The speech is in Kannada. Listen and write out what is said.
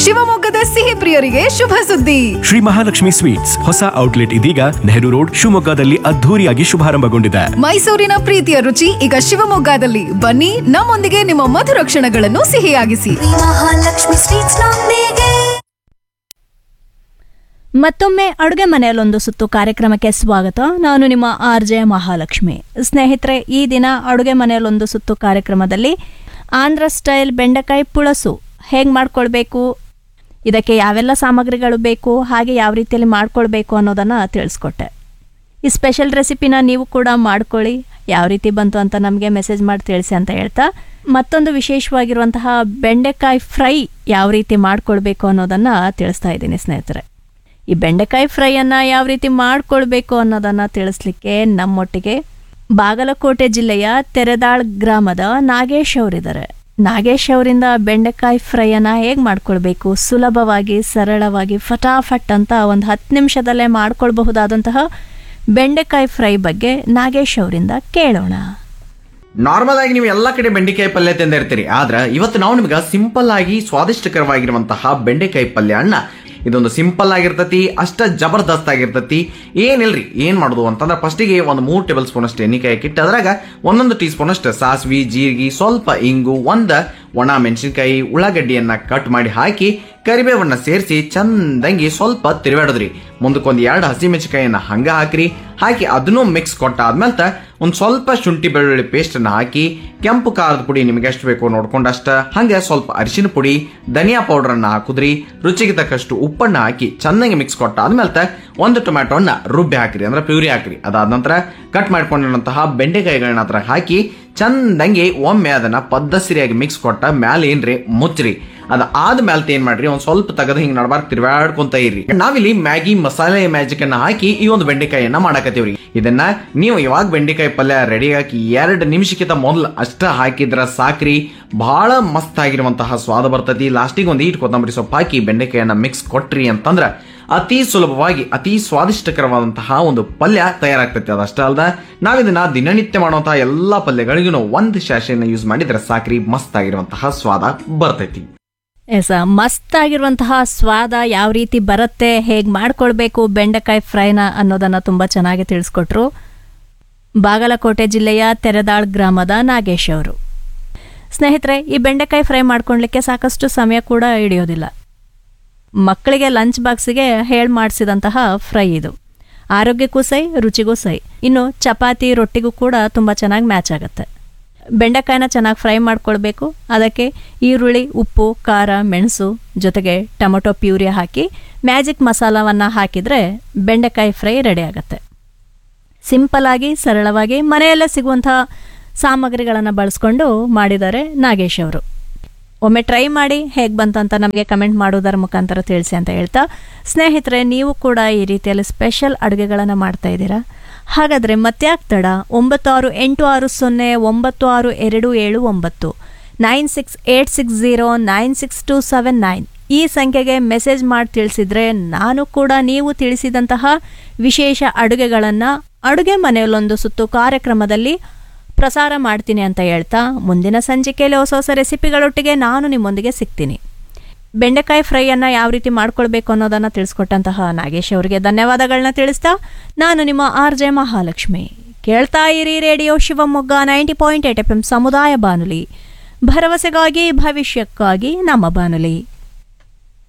ಶಿವಮೊಗ್ಗದ ಸಿಹಿ ಪ್ರಿಯರಿಗೆ ಶುಭ ಸುದ್ದಿ ಶ್ರೀ ಮಹಾಲಕ್ಷ್ಮಿ ಸ್ವೀಟ್ಸ್ ಹೊಸ ಔಟ್ಲೆಟ್ ಇದೀಗ ನೆಹರು ರೋಡ್ ಶಿವಮೊಗ್ಗದಲ್ಲಿ ಅದ್ಧೂರಿಯಾಗಿ ಶುಭಾರಂಭಗೊಂಡಿದೆ ಮೈಸೂರಿನ ಪ್ರೀತಿಯ ರುಚಿ ಈಗ ಶಿವಮೊಗ್ಗದಲ್ಲಿ ಬನ್ನಿ ನಮ್ಮೊಂದಿಗೆ ನಿಮ್ಮ ಮಧುರ ಕ್ಷಣಗಳನ್ನು ಸಿಹಿಯಾಗಿಸಿ ಮಹಾಲಕ್ಷ್ಮಿ ಸ್ವೀಟ್ಸ್ ನೊಂದಿಗೆ ಮತ್ತೊಮ್ಮೆ ಅಡುಗೆ ಮನೆಯಲ್ಲೊಂದು ಸುತ್ತು ಕಾರ್ಯಕ್ರಮಕ್ಕೆ ಸ್ವಾಗತ ನಾನು ನಿಮ್ಮ ಆರ್ ಜೆ ಮಹಾಲಕ್ಷ್ಮಿ ಸ್ನೇಹಿತರೆ ಈ ದಿನ ಅಡುಗೆ ಮನೆಯಲ್ಲೊಂದು ಸುತ್ತು ಕಾರ್ಯಕ್ರಮದಲ್ಲಿ ಆಂಧ್ರ ಸ್ಟೈಲ್ ಬೆಂಡೆಕಾಯಿ ಪುಳಸು ಹೇಗೆ ಮಾಡ್ಕೊಳ್ಬೇಕು ಇದಕ್ಕೆ ಯಾವೆಲ್ಲ ಸಾಮಗ್ರಿಗಳು ಬೇಕು ಹಾಗೆ ಯಾವ ರೀತಿಯಲ್ಲಿ ಮಾಡ್ಕೊಳ್ಬೇಕು ಅನ್ನೋದನ್ನು ತಿಳಿಸ್ಕೊಟ್ಟೆ ಈ ಸ್ಪೆಷಲ್ ರೆಸಿಪಿನ ನೀವು ಕೂಡ ಮಾಡ್ಕೊಳ್ಳಿ ಯಾವ ರೀತಿ ಬಂತು ಅಂತ ನಮಗೆ ಮೆಸೇಜ್ ಮಾಡಿ ತಿಳಿಸಿ ಅಂತ ಹೇಳ್ತಾ ಮತ್ತೊಂದು ವಿಶೇಷವಾಗಿರುವಂತಹ ಬೆಂಡೆಕಾಯಿ ಫ್ರೈ ಯಾವ ರೀತಿ ಮಾಡ್ಕೊಳ್ಬೇಕು ಅನ್ನೋದನ್ನು ತಿಳಿಸ್ತಾ ಇದ್ದೀನಿ ಸ್ನೇಹಿತರೆ ಈ ಬೆಂಡೆಕಾಯಿ ಫ್ರೈಯನ್ನು ಯಾವ ರೀತಿ ಮಾಡ್ಕೊಳ್ಬೇಕು ಅನ್ನೋದನ್ನು ತಿಳಿಸ್ಲಿಕ್ಕೆ ನಮ್ಮೊಟ್ಟಿಗೆ ಬಾಗಲಕೋಟೆ ಜಿಲ್ಲೆಯ ತೆರೆದಾಳ್ ಗ್ರಾಮದ ನಾಗೇಶ್ ಅವರಿದ್ದಾರೆ ನಾಗೇಶ್ ಅವರಿಂದ ಬೆಂಡೆಕಾಯಿ ಫ್ರೈಯನ್ನು ಹೇಗೆ ಮಾಡ್ಕೊಳ್ಬೇಕು ಸುಲಭವಾಗಿ ಸರಳವಾಗಿ ಫಟಾಫಟ್ ಅಂತ ಒಂದು ಹತ್ತು ನಿಮಿಷದಲ್ಲೇ ಮಾಡ್ಕೊಳ್ಬಹುದಾದಂತಹ ಬೆಂಡೆಕಾಯಿ ಫ್ರೈ ಬಗ್ಗೆ ನಾಗೇಶ್ ಅವರಿಂದ ಕೇಳೋಣ ನಾರ್ಮಲ್ ಆಗಿ ನೀವು ಎಲ್ಲ ಕಡೆ ಬೆಂಡೆಕಾಯಿ ಪಲ್ಯ ತಿಂದಿರ್ತೀರಿ ಆದ್ರೆ ಇವತ್ತು ನಾವು ನಿಮ್ಗೆ ಸಿಂಪಲ್ ಆಗಿ ಸ್ವಾದಿಷ್ಟಕರವಾಗಿರುವಂತಹ ಬೆಂಡೆಕಾಯಿ ಪಲ್ಯ ಅನ್ನ ಇದೊಂದು ಸಿಂಪಲ್ ಆಗಿರ್ತತಿ ಅಷ್ಟ ಜಬರ್ದಸ್ತ್ ಆಗಿರ್ತತಿ ಏನಿಲ್ರಿ ಏನ್ ಮಾಡೋದು ಅಂತಂದ್ರೆ ಫಸ್ಟಿಗೆ ಒಂದು ಮೂರು ಟೇಬಲ್ ಸ್ಪೂನ್ ಅಷ್ಟು ಎಣ್ಣೆಕಾಯಿ ಇಟ್ಟು ಅದ್ರಾಗ ಒಂದೊಂದು ಟೀ ಸ್ಪೂನ್ ಅಷ್ಟು ಸಾಸಿವೆ ಜೀರಿಗೆ ಸ್ವಲ್ಪ ಇಂಗು ಒಂದ ಒಣ ಮೆಣಸಿನ್ಕಾಯಿ ಉಳ್ಳಾಗಡ್ಡಿಯನ್ನ ಕಟ್ ಮಾಡಿ ಹಾಕಿ ಕರಿಬೇವನ್ನ ಸೇರಿಸಿ ಚಂದಂಗಿ ಸ್ವಲ್ಪ ತಿರುವಾಡದ್ರಿ ಮುಂದಕ್ಕೊಂದು ಎರಡು ಹಸಿಮೆಣಸಿಕಾಯಿಯನ್ನ ಹಂಗ ಹಾಕ್ರಿ ಹಾಕಿ ಅದನ್ನು ಮಿಕ್ಸ್ ಕೊಟ್ಟಾದ್ಮೇಲೆ ಒಂದು ಸ್ವಲ್ಪ ಶುಂಠಿ ಬೆಳ್ಳುಳ್ಳಿ ಪೇಸ್ಟ್ ಅನ್ನ ಹಾಕಿ ಕೆಂಪು ಖಾರದ ಪುಡಿ ನಿಮಗೆ ಎಷ್ಟು ಬೇಕೋ ನೋಡ್ಕೊಂಡಷ್ಟ ಹಂಗೆ ಸ್ವಲ್ಪ ಅರಿಶಿನ ಪುಡಿ ಧನಿಯಾ ಪೌಡರ್ ಅನ್ನ ಹಾಕುದ್ರಿ ರುಚಿಗೆ ತಕ್ಕಷ್ಟು ಉಪ್ಪನ್ನ ಹಾಕಿ ಚೆನ್ನಾಗಿ ಮಿಕ್ಸ್ ಕೊಟ್ಟಾದ್ಮೇಲೆ ಒಂದು ಟೊಮ್ಯಾಟೋನ ರುಬ್ಬಿ ಹಾಕ್ರಿ ಅಂದ್ರೆ ಪ್ಯೂರಿ ಹಾಕ್ರಿ ಅದಾದ ನಂತರ ಕಟ್ ಮಾಡ್ಕೊಂಡಿರುವಂತಹ ಬೆಂಡೆಕಾಯಿಗಳನ್ನ ಅದ್ರ ಹಾಕಿ ಚಂದಂಗಿ ಒಮ್ಮೆ ಅದನ್ನ ಪದ್ಧಸಿರಿಯಾಗಿ ಮಿಕ್ಸ್ ಕೊಟ್ಟ ಮ್ಯಾಲೆ ಏನ್ರಿ ಮುಚ್ಚ್ರಿ ಅದ ಆದ್ಮೇಲೆ ಏನ್ ಮಾಡ್ರಿ ಒಂದ್ ಸ್ವಲ್ಪ ತೆಗೆದು ಹಿಂಗ್ ನಡ್ಬಾರ್ ತಿರ್ವಾಡ್ಕೊಂತ ಇರ್ರಿ ನಾವಿಲ್ಲಿ ಮ್ಯಾಗಿ ಮಸಾಲೆ ಮ್ಯಾಜಿಕ್ ಅನ್ನ ಹಾಕಿ ಈ ಒಂದು ಬೆಂಡೆಕಾಯಿಯನ್ನ ಮಾಡಾಕತ್ತೀವ್ರಿ ಇದನ್ನ ನೀವು ಯಾವಾಗ ಬೆಂಡೆಕಾಯಿ ಪಲ್ಯ ರೆಡಿ ಹಾಕಿ ಎರಡು ನಿಮಿಷಕ್ಕಿಂತ ಮೊದಲು ಅಷ್ಟ ಹಾಕಿದ್ರ ಸಾಕ್ರಿ ಬಹಳ ಮಸ್ತ್ ಆಗಿರುವಂತಹ ಸ್ವಾದ ಬರ್ತತಿ ಲಾಸ್ಟಿಗೆ ಒಂದು ಈಟ್ ಕೊತ್ತಂಬರಿ ಸೊಪ್ಪು ಹಾಕಿ ಬೆಂಡೆಕಾಯಿಯನ್ನ ಮಿಕ್ಸ್ ಕೊಟ್ರಿ ಅಂತಂದ್ರ ಅತಿ ಸುಲಭವಾಗಿ ಅತಿ ಸ್ವಾದಿಷ್ಟಕರವಾದಂತಹ ಒಂದು ಪಲ್ಯ ತಯಾರಾಗ್ತೈತೆ ಅದಷ್ಟೇ ಅಲ್ದ ನಾವಿದನ್ನ ದಿನನಿತ್ಯ ಮಾಡುವಂತಹ ಎಲ್ಲಾ ಪಲ್ಯಗಳಿಗೂ ಒಂದು ಶಾಶೆಯನ್ನ ಯೂಸ್ ಮಾಡಿದ್ರೆ ಸಾಕ್ರಿ ಮಸ್ತ್ ಆಗಿರುವಂತಹ ಸ್ವಾದ ಬರ್ತೈತಿ ಎಸ ಮಸ್ತ್ ಆಗಿರುವಂತಹ ಸ್ವಾದ ಯಾವ ರೀತಿ ಬರುತ್ತೆ ಹೇಗೆ ಮಾಡ್ಕೊಳ್ಬೇಕು ಬೆಂಡೆಕಾಯಿ ಫ್ರೈನ ಅನ್ನೋದನ್ನು ತುಂಬ ಚೆನ್ನಾಗಿ ತಿಳಿಸ್ಕೊಟ್ರು ಬಾಗಲಕೋಟೆ ಜಿಲ್ಲೆಯ ತೆರೆದಾಳ್ ಗ್ರಾಮದ ನಾಗೇಶ್ ಅವರು ಸ್ನೇಹಿತರೆ ಈ ಬೆಂಡೆಕಾಯಿ ಫ್ರೈ ಮಾಡ್ಕೊಳ್ಲಿಕ್ಕೆ ಸಾಕಷ್ಟು ಸಮಯ ಕೂಡ ಹಿಡಿಯೋದಿಲ್ಲ ಮಕ್ಕಳಿಗೆ ಲಂಚ್ ಬಾಕ್ಸಿಗೆ ಹೇಳಿ ಮಾಡಿಸಿದಂತಹ ಫ್ರೈ ಇದು ಆರೋಗ್ಯಕ್ಕೂ ಸೈ ರುಚಿಗೂ ಸೈ ಇನ್ನು ಚಪಾತಿ ರೊಟ್ಟಿಗೂ ಕೂಡ ತುಂಬ ಚೆನ್ನಾಗಿ ಮ್ಯಾಚ್ ಆಗುತ್ತೆ ಬೆಂಡೆಕಾಯಿನ ಚೆನ್ನಾಗಿ ಫ್ರೈ ಮಾಡ್ಕೊಳ್ಬೇಕು ಅದಕ್ಕೆ ಈರುಳ್ಳಿ ಉಪ್ಪು ಖಾರ ಮೆಣಸು ಜೊತೆಗೆ ಟೊಮೊಟೊ ಪ್ಯೂರಿ ಹಾಕಿ ಮ್ಯಾಜಿಕ್ ಮಸಾಲವನ್ನು ಹಾಕಿದರೆ ಬೆಂಡೆಕಾಯಿ ಫ್ರೈ ರೆಡಿ ಆಗುತ್ತೆ ಸಿಂಪಲ್ ಆಗಿ ಸರಳವಾಗಿ ಮನೆಯಲ್ಲೇ ಸಿಗುವಂಥ ಸಾಮಗ್ರಿಗಳನ್ನು ಬಳಸ್ಕೊಂಡು ಮಾಡಿದ್ದಾರೆ ನಾಗೇಶ್ ಅವರು ಒಮ್ಮೆ ಟ್ರೈ ಮಾಡಿ ಹೇಗೆ ಬಂತಂತ ನಮಗೆ ಕಮೆಂಟ್ ಮಾಡೋದರ ಮುಖಾಂತರ ತಿಳಿಸಿ ಅಂತ ಹೇಳ್ತಾ ಸ್ನೇಹಿತರೆ ನೀವು ಕೂಡ ಈ ರೀತಿಯಲ್ಲಿ ಸ್ಪೆಷಲ್ ಅಡುಗೆಗಳನ್ನು ಮಾಡ್ತಾ ಇದ್ದೀರಾ ಹಾಗಾದರೆ ಮತ್ತ್ಯಾಕೆ ತಡ ಒಂಬತ್ತು ಆರು ಎಂಟು ಆರು ಸೊನ್ನೆ ಒಂಬತ್ತು ಆರು ಎರಡು ಏಳು ಒಂಬತ್ತು nine six eight six zero nine six two seven nine ಈ ಸಂಖ್ಯೆಗೆ ಮೆಸೇಜ್ ಮಾಡಿ ತಿಳಿಸಿದ್ರೆ ನಾನು ಕೂಡ ನೀವು ತಿಳಿಸಿದಂತಹ ವಿಶೇಷ ಅಡುಗೆಗಳನ್ನು ಅಡುಗೆ ಮನೆಯಲ್ಲೊಂದು ಸುತ್ತು ಕಾರ್ಯಕ್ರಮದಲ್ಲಿ ಪ್ರಸಾರ ಮಾಡ್ತೀನಿ ಅಂತ ಹೇಳ್ತಾ ಮುಂದಿನ ಸಂಚಿಕೆಯಲ್ಲಿ ಹೊಸ ಹೊಸ ರೆಸಿಪಿಗಳೊಟ್ಟಿಗೆ ನಾನು ನಿಮ್ಮೊಂದಿಗೆ ಸಿಗ್ತೀನಿ ಬೆಂಡೆಕಾಯಿ ಫ್ರೈಯನ್ನು ಯಾವ ರೀತಿ ಮಾಡ್ಕೊಳ್ಬೇಕು ಅನ್ನೋದನ್ನು ತಿಳಿಸ್ಕೊಟ್ಟಂತಹ ನಾಗೇಶ್ ಅವರಿಗೆ ಧನ್ಯವಾದಗಳನ್ನ ತಿಳಿಸ್ತಾ ನಾನು ನಿಮ್ಮ ಆರ್ ಜೆ ಮಹಾಲಕ್ಷ್ಮಿ ಕೇಳ್ತಾ ಇರಿ radio Shivamogga ninety point eight F M ಸಮುದಾಯ ಬಾನುಲಿ ಭರವಸೆಗಾಗಿ ಭವಿಷ್ಯಕ್ಕಾಗಿ ನಮ್ಮ ಬಾನುಲಿ